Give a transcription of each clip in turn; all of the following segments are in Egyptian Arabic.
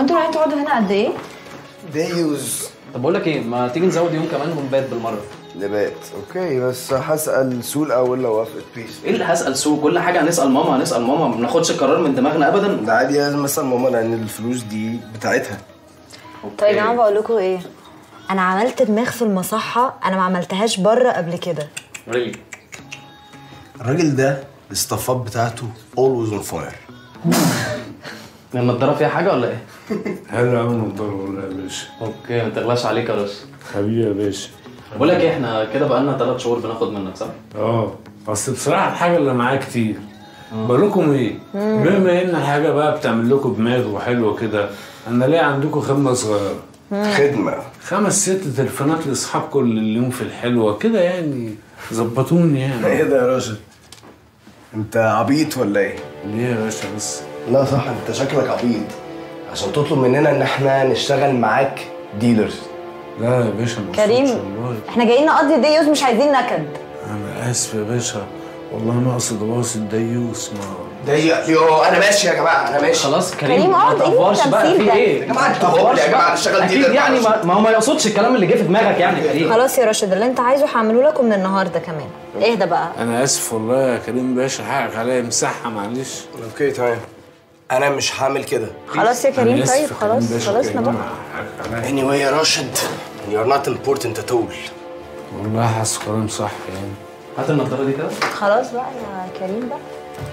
انتوا رايحين تقعدوا هنا قد ايه؟ دايوز طب بقول لك ايه ما تيجي نزود يوم كمان ونبات بالمره نبات اوكي بس هسأل سول الاول لو وافقت بيس ايه اللي هسال سوق كل حاجه هنسال ماما هنسال ماما ما بناخدش القرار من دماغنا ابدا ده عادي لازم اسال ماما لان الفلوس دي بتاعتها طيب يا جماعه بقول لكم ايه؟ انا عملت دماغ في المصحه انا ما عملتهاش بره قبل كده ريلي الراجل ده الاستافات بتاعته اولويز اون فاير النضاره فيها حاجه ولا ايه؟ حلو قوي النضاره والله يا باشا اوكي ما تغلاش عليك يا باشا حبيبي يا باشا بقول لك ايه احنا كده بقالنا ثلاث شهور بناخد منك صح؟ اه اصل بصراحه الحاجه اللي معايا كتير بقول لكم ايه بما ان الحاجه بقى بتعمل لكم دماغ وحلوه كده انا ليه عندكم خدمه صغيره خدمه خمس ست تليفونات لاصحابكم اللي اليوم في الحلوه كده يعني ظبطوني يعني ايه ده يا راشد انت عبيط ولا ايه ليه يا باشا بس لا صح انت شكلك عبيط عشان تطلب مننا ان احنا نشتغل معاك ديلرز لا يا باشا ما كريم أقصدش والله احنا جايين نقضي ديوز مش عايزين نكد انا اسف يا باشا والله ما اقصد ابوظ الديوس ما ضيق يو انا ماشي يا جماعه انا ماشي خلاص كريم, كريم، ما اقعد، ايه تقفرش بقى التمثيل في ده؟ ايه؟ يا جماعة انتوا ما تقفرش يا جماعة بقى. نشتغل اكيد ديلر يعني معلش. ما ما هو ما يقصدش الكلام اللي جه في دماغك يعني يا كريم خلاص يا راشد اللي انت عايزه هعمله لكم من النهارده كمان اهدى بقى انا اسف والله يا كريم باشا حقك عليا مساحه معلش اوكي تمام انا مش هعمل كده خلاص يا أنا كريم آسف طيب يا كريم خلاص باشا، خلصنا كريم، بقى حقك عليا. anyway يا راشد you're not important at all والله حاسس كلام صح يعني هات النضاره دي كده خلاص بقى يا كريم بقى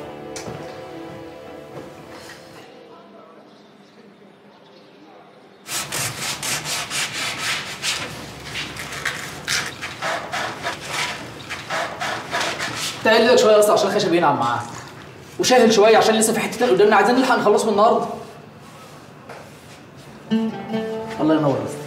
تقل لك شويه اصلا عشان الخشب ينعم معاه وشاهل شويه عشان لسه في حتتين قدامنا عايزين نلحق نخلصهم النهارده الله ينور بس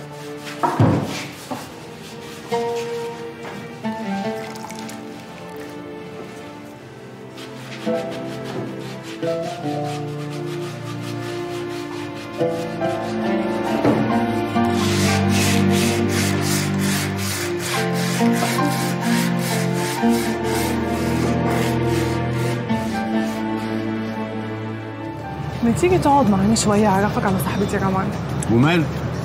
ما تيجي تقعد معانا شوية أعرفك على صاحبتي روان وماله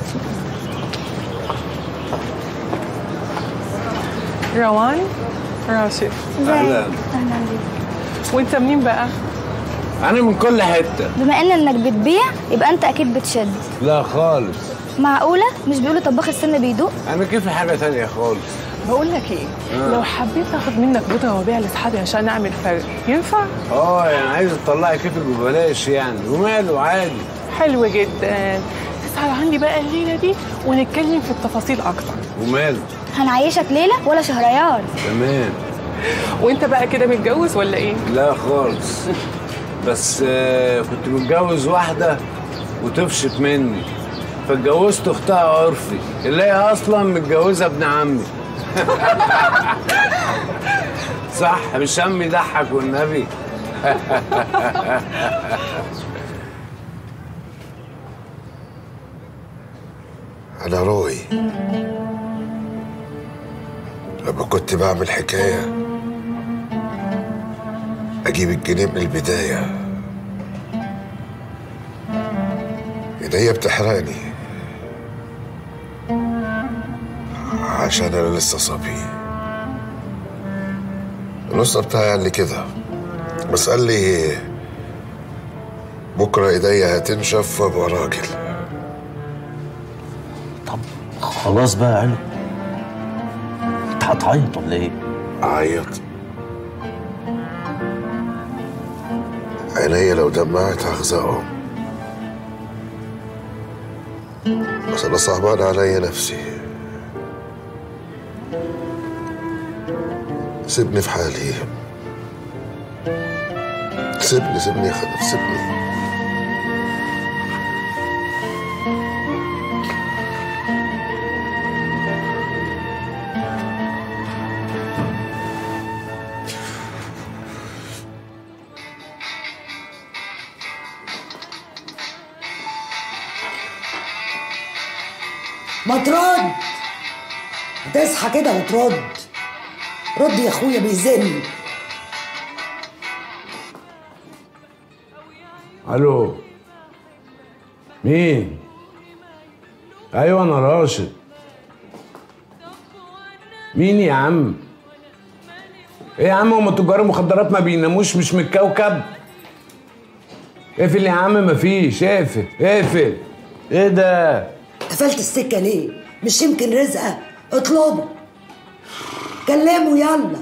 روان راشد اهلا وأنت منين بقى؟ انا من كل حته بما ان انك بتبيع يبقى انت اكيد بتشد لا خالص معقوله مش بيقولوا طباخ السن بيدوق انا كيف حاجه تانية خالص بقول لك إيه؟ لو حبيت آخد منك بودرة وأبيع لأصحابي عشان أعمل فرق ينفع؟ اه يعني عايز تطلعي كيفك ببلاش يعني وماله عادي حلو جدا تسهر عندي بقى الليلة دي ونتكلم في التفاصيل أكتر وماله هنعيشك ليله ولا شهريار تمام وأنت بقى كده متجوز ولا إيه؟ لا خالص بس آه، كنت متجوز واحدة وتفشت مني فاتجوزت اختها عرفي اللي هي اصلا متجوزة ابن عمي صح مش عمي يضحك والنبي أنا روي لما كنت بعمل حكاية أجيب الجنيه من البداية إيديا بتحرقني عشان أنا لسه صبي النص بتاعي قال لي كده بس قال لي بكرة إيديا هتنشف وأبقى راجل طب خلاص بقى يا علو انت هتعيط ولا ايه؟ أعيط عينيا لو دمعت هغزقهم بس أنا صعبان عليا نفسي سيبني في حالي سيبني سيبني يا خالد سيبني ما ترد تصحى كده وترد رد يا اخويا بيزن الو مين ايوه انا راشد مين يا عم ايه يا عم هم تجار المخدرات ما بيناموش مش من الكوكب اقفل يا عم مفيش اقفل اقفل ايه ده قفلت السكة ليه؟ مش يمكن رزقة؟ اطلبه كلمه يلا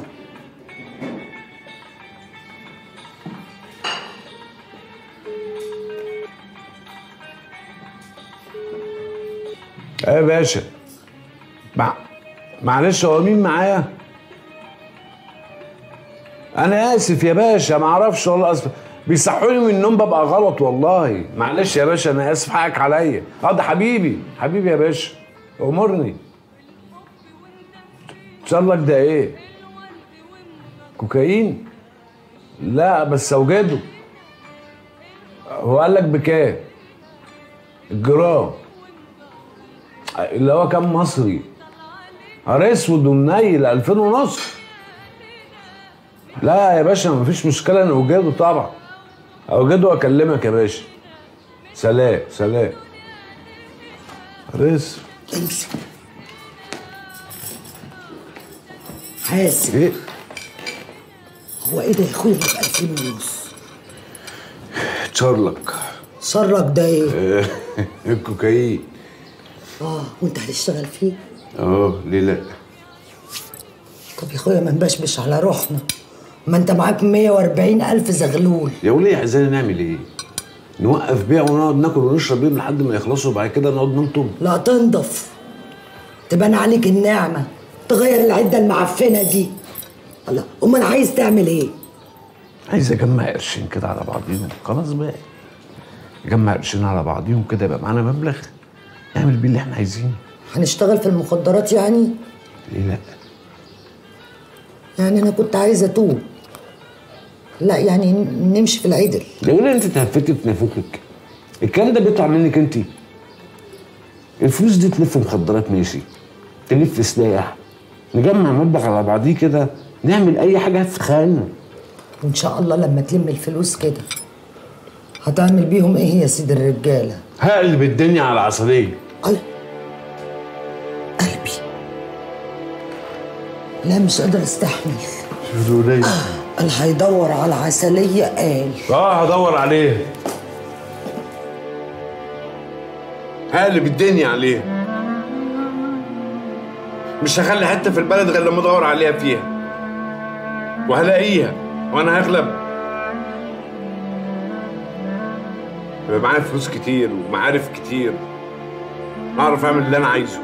ايه يا باشا مع... معلش هو مين معايا انا اسف يا باشا ما اعرفش والله اصلا بيصحوني من النوم ببقى غلط والله معلش يا باشا انا اسف حقك عليا اه ده حبيبي حبيبي يا باشا امرني شرلك ده ايه كوكايين لا بس اوجده هو قال لك بكام الجرام اللي هو كام مصري نهار اسود ومنيل 2000 ونص لا يا باشا مفيش مشكله انا اوجده طبعا اوجده واكلمك يا باشا سلام سلام رزق امسك حاسب ايه هو ايه ده يا اخويا اللي ب 2000 ونص؟ تشارلك شرك ده ايه؟ الكوكايين اه وانت هتشتغل فيه؟ اه ليه لا طب يا اخويا ما نبشبش على روحنا ما انت معاك 140 الف زغلول يا وليه عايزين نعمل ايه نوقف بيع ونقعد ناكل ونشرب بيهم لحد ما يخلصوا وبعد كده نقعد ننطم لا تنضف تبان عليك النعمة تغير العدة المعفنة دي الله امال عايز تعمل ايه؟ عايز اجمع قرشين كده على بعضيهم خلاص بقى اجمع قرشين على بعضيهم كده يبقى معانا مبلغ نعمل بيه اللي احنا عايزينه هنشتغل في المخدرات يعني؟ ليه لا يعني انا كنت عايزة اتوب لا يعني نمشي في العدل لو لا انت تهفتي في نافوخك الكلام ده بيطلع منك انت الفلوس دي تلف مخدرات ماشي تلف سلاح نجمع مبلغ على بعضيه كده نعمل اي حاجه في خيالنا وان شاء الله لما تلم الفلوس كده هتعمل بيهم ايه يا سيد الرجاله هقلب الدنيا على العصريه قلبي لا مش قادر استحمل شوفوا قال هيدور على عسليه قال اه هدور عليه هقلب الدنيا عليه مش هخلي حته في البلد غير لما ادور عليها فيها وهلاقيها وانا هغلب يبقى معايا فلوس كتير ومعارف كتير اعرف اعمل اللي انا عايزه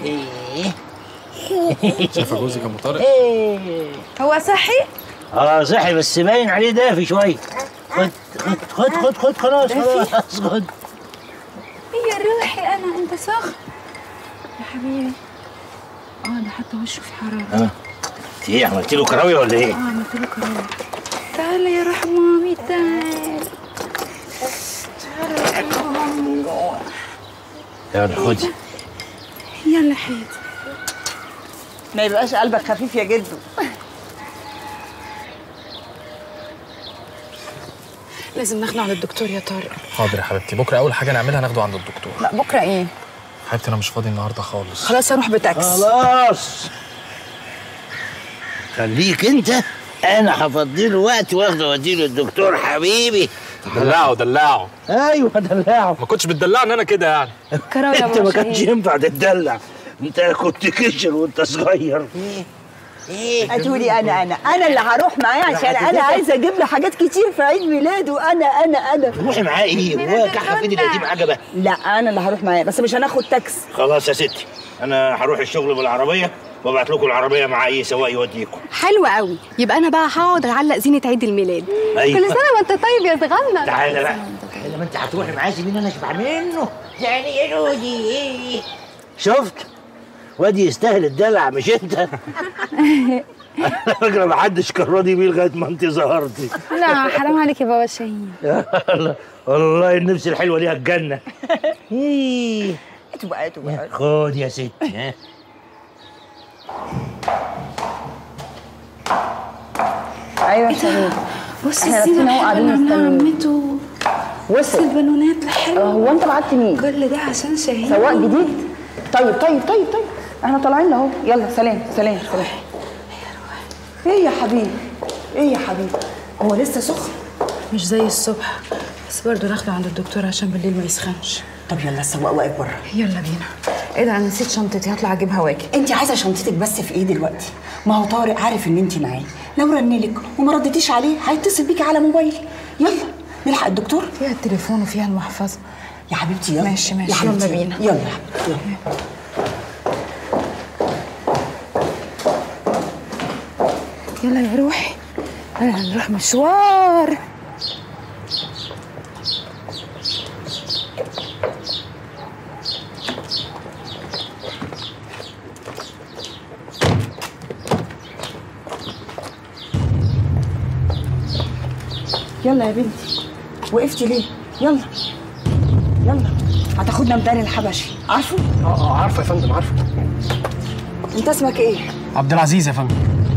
شايفه جوزك يا ام طارق هو صحي؟ اه صحي بس باين عليه دافي شويه خد خد خد خد خد خلاص خلاص خد يا روحي انا انت سخن يا حبيبي اه ده حتى وشه في حراره اه انت ايه عملت له كراويه ولا ايه؟ اه عملت له كرامه تعالى يا روح مامي تعالى تعالى يا مامي من جوه يلا خدي يلا حياتي ما يبقاش قلبك خفيف يا جدو لازم ناخده عند الدكتور يا طارق حاضر يا حبيبتي بكره اول حاجه نعملها ناخده عند الدكتور لا بكره ايه حبيبتي انا مش فاضي النهارده خالص خلاص اروح بتاكس خلاص خليك انت انا هفضي له وقت واخده واديه للدكتور حبيبي دلعه دلعه ايوه دلعه ما كنتش بتدلعني انا كده يعني كراويه انت ما كانش ينفع تتدلع انت كنت كشر وانت صغير هتقولي انا انا انا اللي هروح معاه عشان انا عايزه اجيب له حاجات كتير في عيد ميلاده انا انا انا روحي معاه ايه هو كحه في ايدي القديم عجبه لا انا اللي هروح معاه بس مش هناخد تاكس خلاص يا ستي انا هروح الشغل بالعربيه وابعت لكم العربيه مع اي سواق يوديكم حلو قوي يبقى انا بقى هقعد اعلق زينه عيد الميلاد أيوة. كل سنه وانت طيب يا صغنن تعالى بقى لما انت هتروحي معاه سيبيني انا اشبع منه يعني يا رودي ايه شفت وادي يستاهل الدلع مش انت على فكره ما حدش كان راضي بيه لغايه ما انت ظهرتي لا حرام عليك يا بابا شاهين والله النفس الحلوه ليها الجنه إيه. هاتوا بقى هاتوا بقى خد يا ستي ها ايوه يا شاهين بص احنا الزينه لابسين اهو الحلوه قاعدين اللي عاملاها مستنيين. عمته بص وصل البالونات الحلوه هو انت بعت مين؟ كل ده عشان شاهين سواق جديد طيب طيب طيب طيب احنا طالعين اهو يلا سلام سلام سلام ايه يا حبيبي ايه يا حبيبي هو لسه سخن مش زي الصبح بس برضه ناخده عند الدكتور عشان بالليل ما يسخنش طب يلا السواق واقف بره يلا بينا ايه ده انا نسيت شنطتي هطلع اجيبها واجي انت عايزه شنطتك بس في ايه دلوقتي ما هو طارق عارف ان انت معاه لو رنلك وما ردتيش عليه هيتصل بيكي على موبايلي يلا نلحق الدكتور فيها التليفون وفيها المحفظه يا حبيبتي يلا ماشي ماشي يا حبيبتي يلا بينا يلا يا حبيبتي يلا يلا يا روحي يلا هنروح مشوار يلا يا بنتي وقفتي ليه يلا يلا هتاخدنا ميدان الحبشي عارفه اه اه عارفه يا فندم عارفه انت اسمك ايه عبد العزيز يا فندم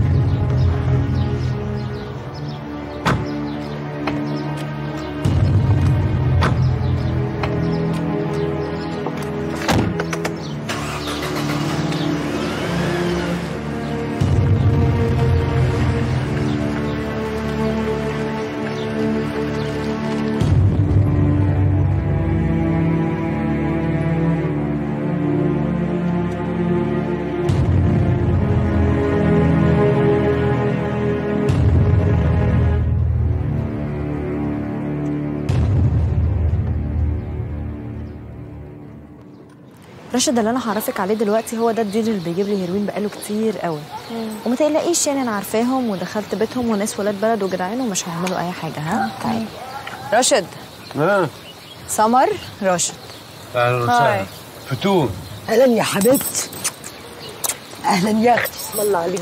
راشد اللي انا هعرفك عليه دلوقتي هو ده الديلر اللي بيجيب لي هيروين بقاله كتير قوي وما تقلقيش يعني انا عارفاهم ودخلت بيتهم وناس ولاد بلد وجدعان ومش هيعملوا اي حاجه ها تعالي راشد ها سمر راشد اهلا وسهلا فتون اهلا يا حبيبتي اهلا يا اختي اسم الله عليك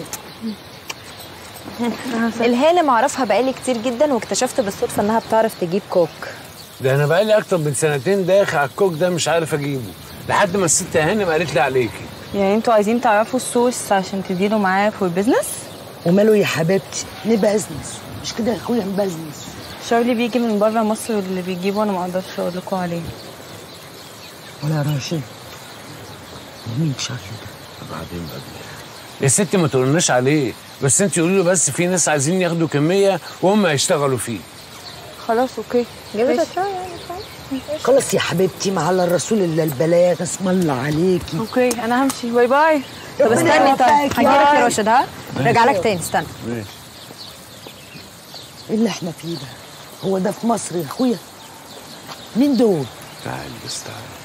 الهانم اعرفها بقالي كتير جدا واكتشفت بالصدفه انها بتعرف تجيب كوك ده انا بقالي اكتر من سنتين داخل على الكوك ده مش عارف اجيبه لحد ما الست هانم قالت لي عليكي يعني انتوا عايزين تعرفوا السورس عشان تديروا معاه في البيزنس وماله يا حبيبتي نبزنس مش كده يا اخويا نبزنس شارلي بيجي من بره مصر واللي بيجيبه انا ما اقدرش اقول لكم عليه ولا راشد مين شارلي ده بعدين بقى يا ست ما تقولناش عليه بس انت قولي له بس في ناس عايزين ياخدوا كميه وهم هيشتغلوا فيه خلاص اوكي جابت خلاص يا حبيبتي ما على الرسول الا البلاغ اسم الله عليكي اوكي انا همشي باي باي طب استني طيب يوفقك يا هجيلك يا رب. راشد ها راجع لك تاني استنى ماشي ايه اللي احنا فيه ده هو ده في مصر يا اخويا مين دول تعالي بس تعالي